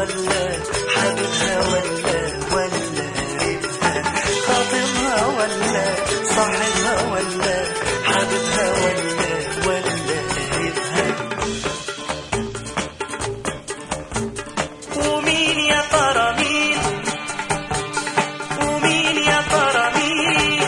ولا حبيبها ولا ولا قريبها خاطبها ولا صاحبها ولا حبيبها ولا ولا قريبها ومين يا ترى مين ومين يا ترى مين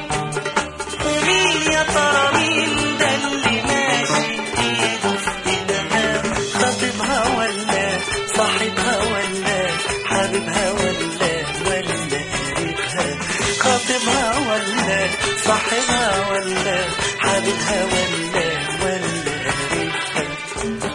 ومين يا ترى مين ده اللي ماشي ايده في ايدها خاطبها ولا صاحبها ولا حبيبها ولا ولا قريبها خاطبها ولا صاحبها ولا حبيبها ولا ولا قريبها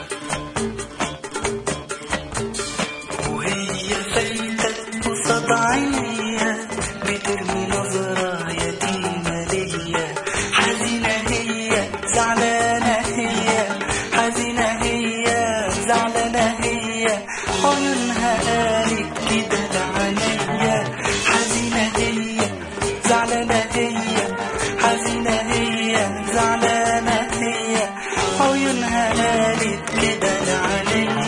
وهي فايتة قصاد عينيا بترمي نظرة يتيمة ليا حزينة هي زعلانة هي حزينة هي زعلانة هي عيونها قالت كده لعينيا حزينة هي زعلانة هي حزينة هي زعلانة هي عيونها قالت كده لعينيا